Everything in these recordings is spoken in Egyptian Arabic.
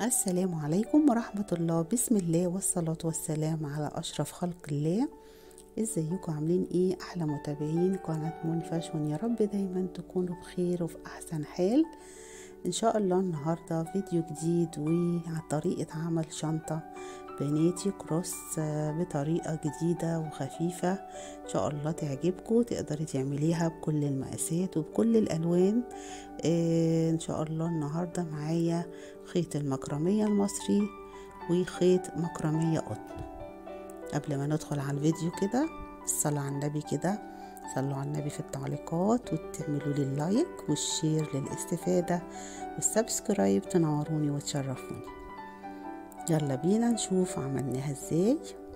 السلام عليكم ورحمة الله بسم الله والصلاة والسلام على أشرف خلق الله ازيكم عاملين ايه احلى متابعين قناة مون فاشون يا رب دايما تكونوا بخير وفي احسن حال ان شاء الله النهاردة فيديو جديد وعن طريقة عمل شنطة بناتي كروس بطريقة جديدة وخفيفة ان شاء الله تعجبكم تقدري تعمليها بكل المقاسات وبكل الالوان إيه ان شاء الله النهاردة معايا خيط المكرمية المصري وخيط مكرمية قطن قبل ما ندخل على الفيديو كده الصلاة على النبي كده صلوا على النبي في التعليقات وتعملوا لي اللايك والشير للاستفادة والسبسكرايب تنوروني وتشرفوني يلا بينا نشوف عملناها ازاي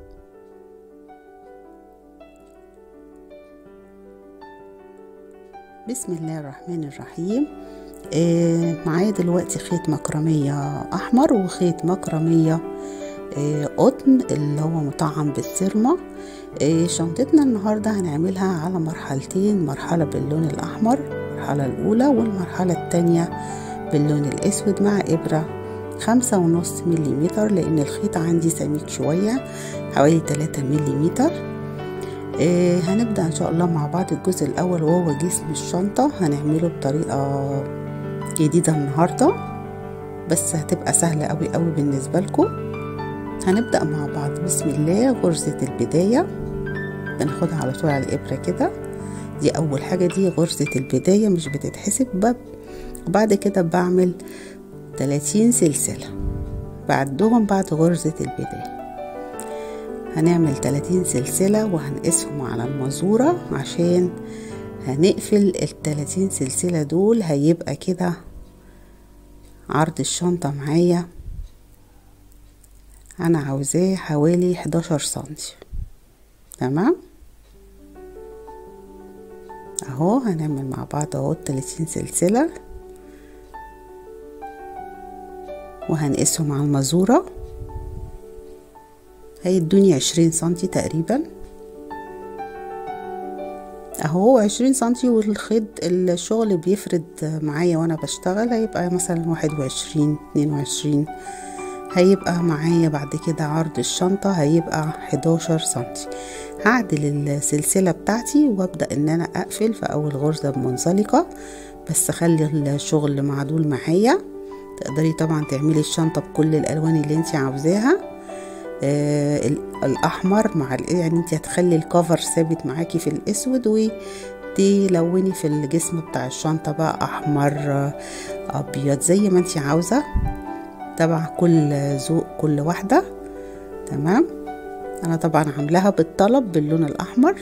بسم الله الرحمن الرحيم آه معايا دلوقتي خيط مكرمية احمر وخيط مكرمية آه قطن اللي هو مطعم بالسرمة آه شنطتنا النهاردة هنعملها على مرحلتين مرحلة باللون الأحمر المرحلة الأولى والمرحلة التانية باللون الأسود مع إبرة خمسة ونص مليمتر لأن الخيط عندي سميك شوية حوالي تلاتة مليمتر آه هنبدأ إن شاء الله مع بعض الجزء الأول وهو جسم الشنطة هنعمله بطريقة جديدة النهاردة بس هتبقى سهلة أوي أوي بالنسبة لكم هنبدأ مع بعض بسم الله غرزة البداية بناخدها على طول على الإبرة كده دي أول حاجة دي غرزة البداية مش بتتحسب باب وبعد كده بعمل 30 سلسلة بعدهم بعد غرزة البداية هنعمل 30 سلسلة وهنقسهم على المزورة عشان هنقفل ال 30 سلسلة دول هيبقى كده عرض الشنطة معايا انا عاوزاه حوالي 11 سنتي تمام اهو هنعمل مع بعض اهو 30 سلسلة وهنقسهم على المزورة هيدوني عشرين سنتي تقريبا اهو عشرين سنتي والخيط الشغل بيفرد معايا وانا بشتغل هيبقى مثلا واحد وعشرين اتنين وعشرين هيبقى معايا بعد كده عرض الشنطة هيبقى 11 سنتي هعدل السلسلة بتاعتي وابدأ ان انا اقفل في اول غرزة منزلقة بس خلي الشغل معدول معايا تقدري طبعا تعملي الشنطة بكل الالوان اللي انت عاوزاها آه الاحمر مع يعني انت هتخلي الكفر ثابت معاكي في الاسود وتلوني في الجسم بتاع الشنطة بقى احمر ابيض زي ما انت عاوزة طبعا كل ذوق كل واحدة تمام انا طبعا عاملاها بالطلب باللون الاحمر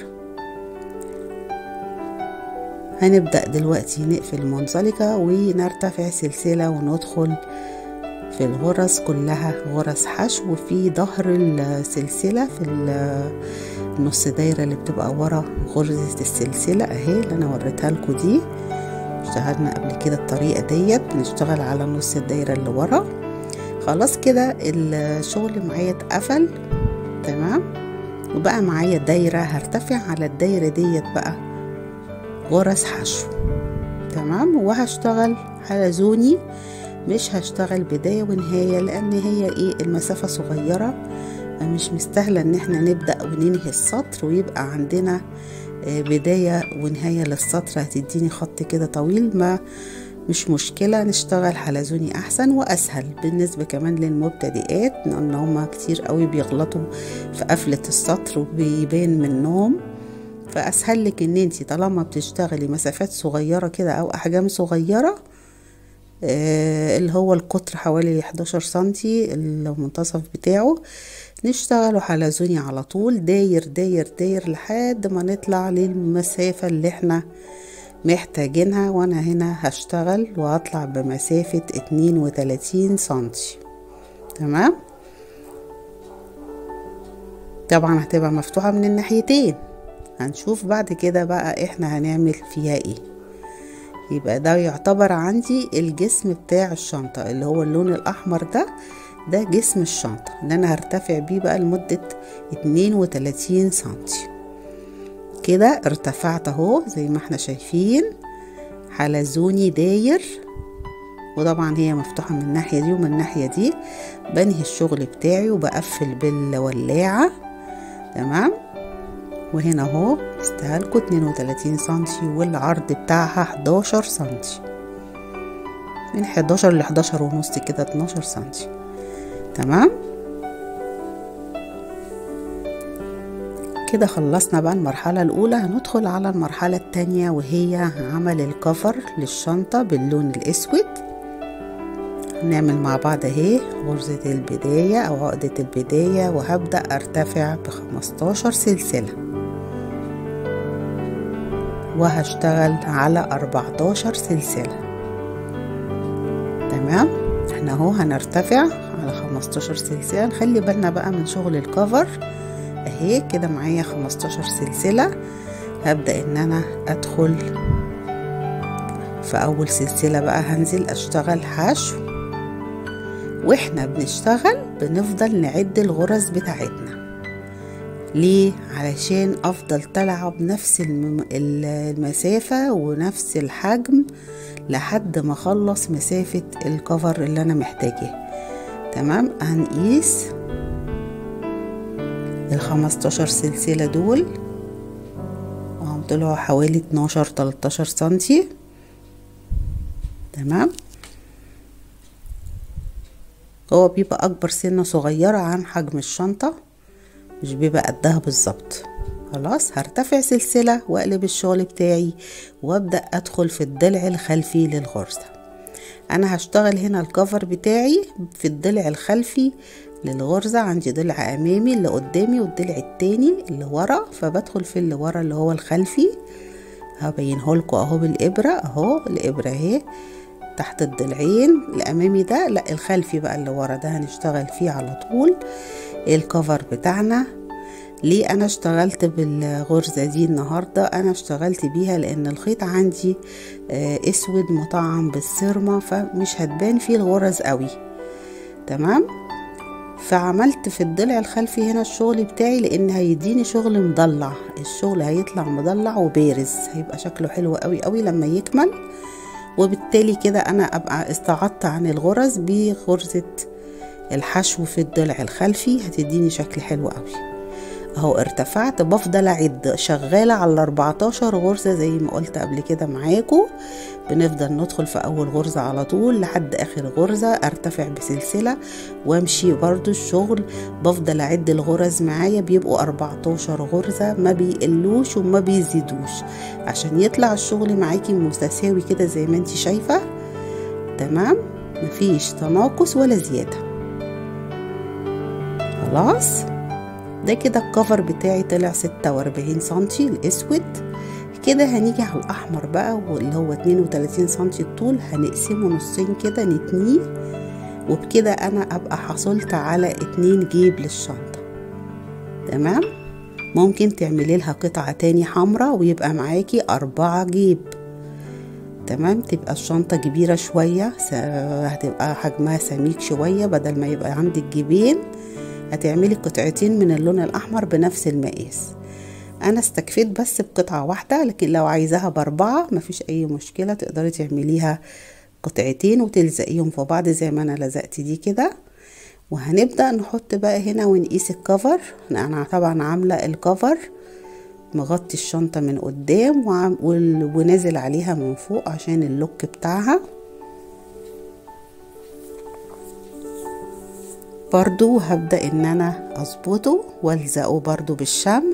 هنبدأ دلوقتي نقفل المنزلقة ونرتفع سلسلة وندخل في الغرز كلها غرز حشو في ظهر السلسلة في النص دايرة اللي بتبقى ورا غرزة السلسلة اهي اللي انا وريتها لكم دي اشتغلنا قبل كده الطريقة ديت بنشتغل على نص الدايرة اللي ورا خلاص كده الشغل معايا اتقفل تمام وبقى معايا دايرة هرتفع على الدايرة ديت بقى غرز حشو تمام وهشتغل حلزوني مش هشتغل بداية ونهاية لان هي ايه المسافة صغيرة مش مستاهلة ان احنا نبدأ وننهي السطر ويبقى عندنا بداية ونهاية للسطر هتديني خط كده طويل ما مش مشكلة نشتغل حلزوني أحسن وأسهل بالنسبة كمان للمبتدئات لأن هما كتير قوي بيغلطوا في قفلة السطر وبيبان منهم فأسهل لك إن انتي طالما بتشتغلي مسافات صغيرة كده أو أحجام صغيرة آه اللي هو القطر حوالي 11 سنتي المنتصف بتاعه نشتغله حلزوني على طول داير داير داير لحد ما نطلع للمسافة اللي احنا محتاجينها وانا هنا هشتغل وهطلع بمسافة اتنين وتلاتين سنتي تمام طبعا هتبقى مفتوحة من الناحيتين هنشوف بعد كده بقى احنا هنعمل فيها ايه يبقى ده يعتبر عندي الجسم بتاع الشنطة اللي هو اللون الاحمر ده ده جسم الشنطة اللي انا هرتفع بيه بقى لمدة اتنين وتلاتين سنتي كده ارتفعت اهو زي ما احنا شايفين حلزوني داير وطبعا هي مفتوحة من الناحية دي ومن الناحية دي بنهي الشغل بتاعي وبقفل بالولاعة تمام وهنا اهو استهلكوا 32 سنتي والعرض بتاعها 11 سنتي من 11 ل 11 ونص كده 12 سنتي تمام كده خلصنا بقى المرحلة الأولى هندخل على المرحلة التانية وهي عمل الكفر للشنطة باللون الأسود هنعمل مع بعض اهي غرزة البداية أو عقدة البداية وهبدأ أرتفع بخمستاشر سلسلة وهشتغل على أربعتاشر سلسلة تمام احنا اهو هنرتفع على خمستاشر سلسلة نخلي بالنا بقى من شغل الكفر اهي كده معايا خمستاشر سلسلة هبدأ ان انا ادخل في اول سلسلة بقى هنزل اشتغل حشو واحنا بنشتغل بنفضل نعد الغرز بتاعتنا ليه علشان افضل طالعه بنفس المسافه ونفس الحجم لحد ما اخلص مسافه الكفر اللي انا محتاجاه تمام هنقيس الخمستاشر سلسله دول وهم طلعوا حوالي اتناشر تلاتاشر سنتي تمام هو بيبقى اكبر سنه صغيره عن حجم الشنطه مش بيبقى قدها بالظبط خلاص هرتفع سلسلة واقلب الشغل بتاعي وابدأ ادخل في الضلع الخلفي للغرزة انا هشتغل هنا الكفر بتاعي في الضلع الخلفي للغرزة عندي ضلع امامي اللي قدامي والضلع التاني اللي ورا فبدخل في اللي ورا اللي هو الخلفي هبينه لكم اهو بالابرة اهو الابرة اهي تحت الضلعين الامامي ده لا الخلفي بقى اللي ورا ده هنشتغل فيه على طول الكفر بتاعنا ليه انا اشتغلت بالغرزة دي النهاردة انا اشتغلت بيها لان الخيط عندي اسود مطعم بالسرمة فمش هتبان فيه الغرز قوي تمام فعملت في الضلع الخلفي هنا الشغل بتاعي لان هيديني شغل مضلع الشغل هيطلع مضلع وبارز هيبقى شكله حلو قوي قوي لما يكمل وبالتالي كده انا ابقى استعدت عن الغرز بغرزة الحشو في الضلع الخلفي هتديني شكل حلو قوي اهو ارتفعت بفضل اعد شغالة على 14 غرزة زي ما قلت قبل كده معاكم بنفضل ندخل في اول غرزة على طول لحد اخر غرزة ارتفع بسلسلة وامشي برضو الشغل بفضل اعد الغرز معايا بيبقوا 14 غرزة ما بيقلوش وما بيزيدوش عشان يطلع الشغل معاكي متساوي كده زي ما انت شايفة تمام مفيش تناقص ولا زيادة خلاص ده كده الكفر بتاعي طلع ستة واربعين سنتي الاسود كده هنيجي على الاحمر بقى واللي هو اتنين وتلاتين سنتي الطول هنقسمه نصين كده نتنيه وبكده انا ابقى حصلت على اتنين جيب للشنطة تمام ممكن تعملي لها قطعة تاني حمراء ويبقى معاكي اربعة جيب تمام تبقى الشنطة كبيرة شوية هتبقى حجمها سميك شوية بدل ما يبقى عندك جيبين هتعملي قطعتين من اللون الأحمر بنفس المقاس أنا استكفيت بس بقطعة واحدة لكن لو عايزاها بأربعة مفيش أي مشكلة تقدري تعمليها قطعتين وتلزقيهم في بعض زي ما أنا لزقت دي كده وهنبدأ نحط بقى هنا ونقيس الكفر أنا طبعا عاملة الكفر مغطي الشنطة من قدام ونازل عليها من فوق عشان اللوك بتاعها برضو هبدأ ان انا اظبطه والزقه برضو بالشمع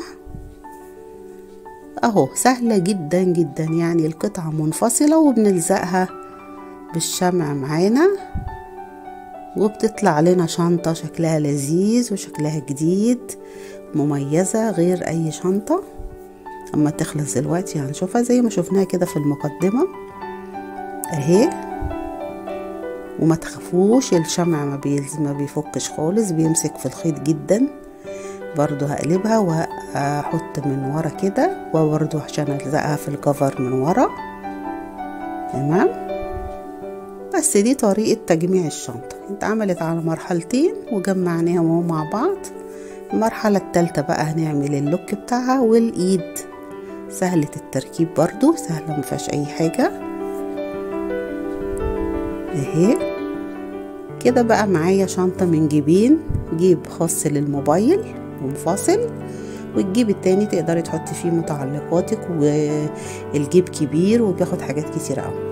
اهو سهلة جدا جدا يعني القطعة منفصلة وبنلزقها بالشمع معانا وبتطلع لنا شنطة شكلها لذيذ وشكلها جديد مميزة غير اي شنطة اما تخلص دلوقتي هنشوفها زي ما شفناها كده في المقدمة اهي وما تخافوش الشمع ما, بيلز ما بيفكش خالص بيمسك في الخيط جدا برضو هقلبها وهحط من ورا كده وبرضو عشان الزقها في الكفر من ورا تمام بس دي طريقة تجميع الشنطة اتعملت على مرحلتين وجمعناهم مع بعض المرحلة التالتة بقى هنعمل اللوك بتاعها والايد سهلة التركيب برضو سهلة مفيهاش اي حاجة اهي كده بقى معايا شنطة من جيبين جيب خاص للموبايل منفصل والجيب التاني تقدري تحطي فيه متعلقاتك والجيب كبير وبياخد حاجات كتير قوي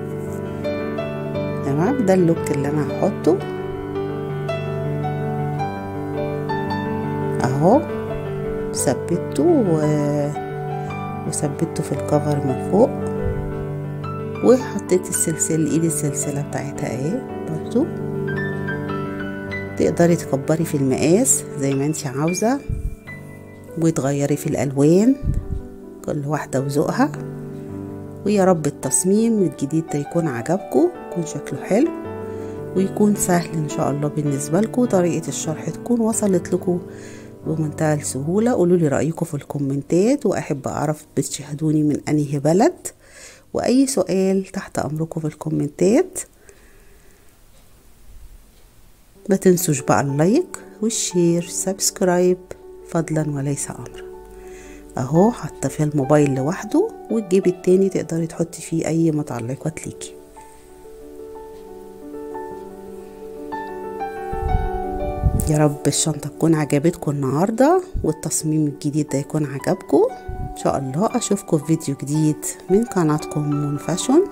تمام ده اللوك اللي انا هحطه اهو ثبته و... وثبته في الكفر من فوق وحطيت السلسلة ايد السلسلة بتاعتها اهي برضو تقدري تكبري في المقاس زي ما انت عاوزة وتغيري في الالوان كل واحدة وذوقها ويا رب التصميم الجديد ده يكون عجبكم يكون شكله حلو ويكون سهل ان شاء الله بالنسبة لكم طريقة الشرح تكون وصلت لكم بمنتهى السهولة قولوا لي رأيكم في الكومنتات وأحب أعرف بتشاهدوني من أنهي بلد وأي سؤال تحت أمركم في الكومنتات ما تنسوش بقى اللايك والشير سبسكرايب فضلا وليس أمرا اهو حاطه فيها الموبايل لوحده والجيب التاني تقدري تحطي فيه اي متعلقات ليكي يا رب الشنطة تكون عجبتكم النهاردة والتصميم الجديد ده يكون عجبكم ان شاء الله اشوفكم في فيديو جديد من قناتكم مون فاشون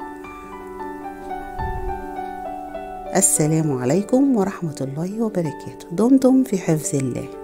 السلام عليكم ورحمة الله وبركاته دمتم في حفظ الله